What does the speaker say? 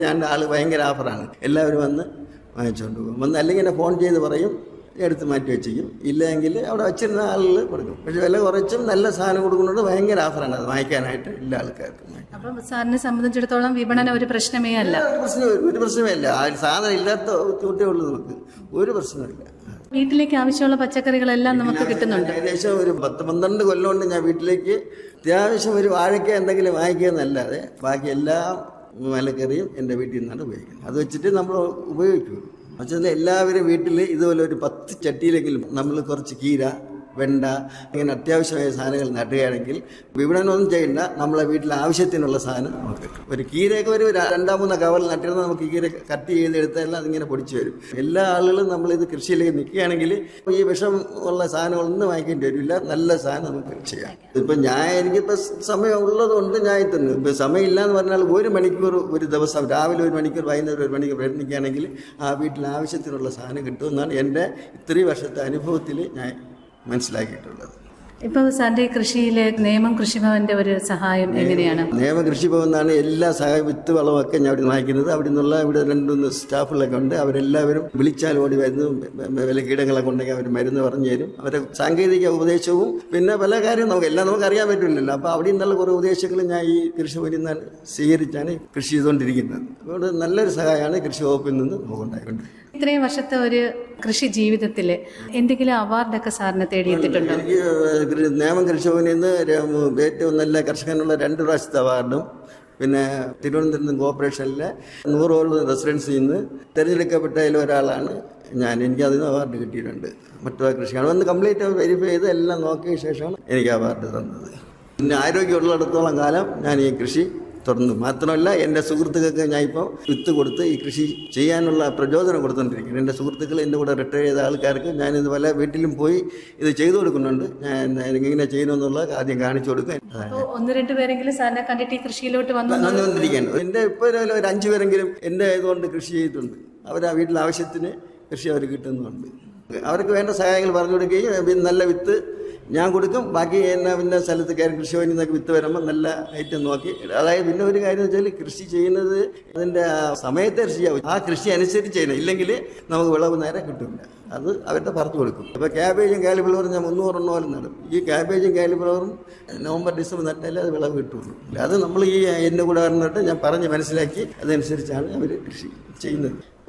ഞാൻ ആൾ ഭയങ്കര ഓഫറാണ് എല്ലാവരും വന്ന് വാങ്ങിച്ചുകൊണ്ട് പോകും വന്ന് അല്ലെങ്കിൽ എന്നെ ഫോൺ ചെയ്ത് പറയും എടുത്ത് മാറ്റി വെച്ചിരിക്കും ഇല്ലെങ്കിൽ അവിടെ വെച്ചിരുന്ന ആളുകൾ കൊടുക്കും പക്ഷെ വില കുറച്ചും നല്ല സാധനം കൊടുക്കുന്നുണ്ട് ഭയങ്കര ഓഫറാണ് അത് വാങ്ങിക്കാനായിട്ട് എല്ലാ ആൾക്കാർക്കും അപ്പം സാറിനെ സംബന്ധിച്ചിടത്തോളം വിപണനം ഒരു പ്രശ്നമേ അല്ല ഒരു പ്രശ്നം ഒരു പ്രശ്നമേ ഇല്ല ആ സാധനം ഇല്ലാത്ത കുട്ടിയേ ഉള്ളൂ നമുക്ക് ഒരു പ്രശ്നമില്ല വീട്ടിലേക്ക് ആവശ്യമുള്ള പച്ചക്കറികളെല്ലാം നമുക്ക് കിട്ടുന്നുണ്ട് ഏകദേശം ഒരു പത്ത് പന്ത്രണ്ട് കൊല്ലം കൊണ്ട് ഞാൻ വീട്ടിലേക്ക് അത്യാവശ്യം ഒരു വാഴയ്ക്ക എന്തെങ്കിലും വാങ്ങിക്കുക എന്നല്ലാതെ ബാക്കി എല്ലാ മലക്കറിയും എൻ്റെ വീട്ടിൽ നിന്നാണ് ഉപയോഗിക്കുന്നത് അത് വെച്ചിട്ട് നമ്മൾ ഉപയോഗിക്കും പക്ഷേ എല്ലാവരും വീട്ടിൽ ഇതുപോലെ ഒരു പത്ത് ചട്ടിയിലെങ്കിലും നമ്മൾ കുറച്ച് കീര വെണ്ട ഇങ്ങനെ അത്യാവശ്യമായ സാധനങ്ങൾ നടുകയാണെങ്കിൽ വിപണനമൊന്നും ചെയ്യണ്ട നമ്മളെ വീട്ടിലെ ആവശ്യത്തിനുള്ള സാധനം നമുക്ക് കിട്ടും ഒരു കീരയൊക്കെ ഒരു ര- രണ്ടാം മൂന്നോ കവറിൽ നട്ടിരുന്നാൽ നമുക്ക് കീര കട്ട് ചെയ്തെടുത്താൽ അതിങ്ങനെ പൊടിച്ചു വരും എല്ലാ ആളുകളും നമ്മളിത് കൃഷിയിലേക്ക് നിൽക്കുകയാണെങ്കിൽ ഈ വിഷം ഉള്ള സാധനങ്ങളൊന്നും വാങ്ങിക്കേണ്ടി വരില്ല നല്ല സാധനം നമുക്ക് ചെയ്യാം ഇപ്പം ഞാൻ എനിക്കിപ്പോൾ സമയം ഉള്ളതുകൊണ്ട് ഞാൻ തിന്നു ഇപ്പം സമയമില്ല എന്ന് പറഞ്ഞാൽ ഒരു മണിക്കൂർ ഒരു ദിവസം രാവിലെ ഒരു മണിക്കൂർ വൈകുന്നേരം ഒരു മണിക്കൂർ പ്രയത്നിക്കുകയാണെങ്കിൽ ആ വീട്ടിൽ ആവശ്യത്തിനുള്ള സാധനം കിട്ടുമെന്നാണ് എൻ്റെ ഇത്രയും വർഷത്തെ അനുഭവത്തിൽ ഞാൻ മനസ്സിലാക്കിയിട്ടുള്ളത് ഇപ്പൊ സാറിന്റെ ഈ കൃഷിയിലെ നിയമം കൃഷിഭവന്റെ ഒരു സഹായം എങ്ങനെയാണ് നിയമ കൃഷിഭവൻ നിന്നാണ് എല്ലാ സഹായ വിത്ത് വളമൊക്കെ ഞാൻ അവിടെ വാങ്ങിക്കുന്നത് അവിടെ നിന്നുള്ള ഇവിടെ രണ്ടുമൂന്ന് സ്റ്റാഫുകളൊക്കെ ഉണ്ട് അവരെല്ലാവരും വിളിച്ചാൽ ഓടി വരുന്നു വില കീടങ്ങളൊക്കെ ഉണ്ടെങ്കിൽ അവർ മരുന്ന് പറഞ്ഞു തരും അവരെ സാങ്കേതിക ഉപദേശവും പിന്നെ പല കാര്യം നമുക്ക് എല്ലാം നമുക്ക് അറിയാൻ പറ്റില്ലല്ലോ അപ്പോൾ അവിടെ നിന്നുള്ള കുറേ ഉപദേശങ്ങൾ ഞാൻ ഈ കൃഷിഭവനിൽ നിന്ന് സ്വീകരിച്ചാണ് കൃഷി ചെയ്തുകൊണ്ടിരിക്കുന്നത് അതുകൊണ്ട് നല്ലൊരു സഹായമാണ് കൃഷി വകുപ്പിൽ നിന്ന് നമുക്ക് ഉണ്ടായിക്കൊണ്ടിരിക്കുന്നത് ഇത്രയും വർഷത്തെ ഒരു കൃഷി ജീവിതത്തിൽ എന്തെങ്കിലും അവാർഡൊക്കെ സാറിനെ തേടിയെത്തിയിട്ടുണ്ടോ എനിക്ക് കൃ- നേമം കൃഷിഭവനിൽ നിന്ന് ര- ഏറ്റവും നല്ല കർഷകനുള്ള രണ്ട് പ്രാവശ്യത്തെ അവാർഡും പിന്നെ തിരുവനന്തപുരം കോർപ്പറേഷനിലെ നൂറോളം റെസിഡൻസിൽ നിന്ന് തിരഞ്ഞെടുക്കപ്പെട്ടതിൽ ഒരാളാണ് ഞാൻ എനിക്ക് അതിന് അവാർഡ് കിട്ടിയിട്ടുണ്ട് മറ്റു കൃഷിയാണ് വന്ന് കംപ്ലീറ്റ് വെരിഫൈ ചെയ്ത് എല്ലാം നോക്കിയ ശേഷമാണ് എനിക്ക് അവാർഡ് തന്നത് പിന്നെ ആരോഗ്യമുള്ളിടത്തോളം കാലം ഞാൻ ഈ കൃഷി തുടർന്നു മാത്രമല്ല എൻ്റെ സുഹൃത്തുക്കൾക്ക് ഞാൻ ഇപ്പോൾ വിത്ത് കൊടുത്ത് ഈ കൃഷി ചെയ്യാനുള്ള പ്രചോദനം കൊടുത്തുകൊണ്ടിരിക്കുന്നു എൻ്റെ സുഹൃത്തുക്കൾ എൻ്റെ കൂടെ റിട്ടയർ ചെയ്ത ആൾക്കാർക്ക് ഞാനിത് പല വീട്ടിലും പോയി ഇത് ചെയ്തു കൊടുക്കുന്നുണ്ട് ഞാൻ എങ്ങനെ ചെയ്യണമെന്നുള്ള ആദ്യം കാണിച്ചു കൊടുക്കും അപ്പോൾ ഒന്ന് രണ്ട് പേരെങ്കിലും സാറിനെ കണ്ടിട്ട് ഈ കൃഷിയിലോട്ട് വന്നു നന്ദി വന്നിരിക്കുകയാണ് എൻ്റെ ഇപ്പോൾ ഒരു ഒരു അഞ്ച് പേരെങ്കിലും എൻ്റെ ഇതുകൊണ്ട് കൃഷി ചെയ്തിട്ടുണ്ട് അവർ ആ വീട്ടിലെ ആവശ്യത്തിന് കൃഷി അവർ കിട്ടുന്നുണ്ട് അവർക്ക് വേണ്ട സഹായങ്ങൾ പറഞ്ഞു കൊടുക്കുകയും പിന്നെ നല്ല വിത്ത് ഞാൻ കൊടുക്കും ബാക്കി എന്നെ പിന്നെ സ്ഥലത്ത് കയറി കൃഷിഭവനിൽ നിന്നൊക്കെ വിത്ത് വരുമ്പോൾ നല്ല ഐറ്റം നോക്കി അതായത് പിന്നെ ഒരു കാര്യം എന്ന് വെച്ചാൽ കൃഷി ചെയ്യുന്നത് അതിൻ്റെ ആ സമയത്തെ കൃഷി ചെയ്യാവും ആ കൃഷി അനുസരിച്ച് ചെയ്യണം ഇല്ലെങ്കിൽ നമുക്ക് വിളവ് നേരെ കിട്ടില്ല അത് അവരുടെ പറഞ്ഞു കൊടുക്കും അപ്പോൾ ക്യാബേജും കാലിഫ്ലവറും ഞാൻ മുന്നൂറെണ്ണം പോലും നടും ഈ ക്യാബേജും കാലിഫ്ലവറും നവംബർ ഡിസംബർ നട്ടാലേ അത് വിളവ് കിട്ടുള്ളൂ അത് നമ്മൾ ഈ എൻ്റെ കൂടെ പറഞ്ഞിട്ട് ഞാൻ പറഞ്ഞ് മനസ്സിലാക്കി അതനുസരിച്ചാണ് അവർ കൃഷി ചെയ്യുന്നത്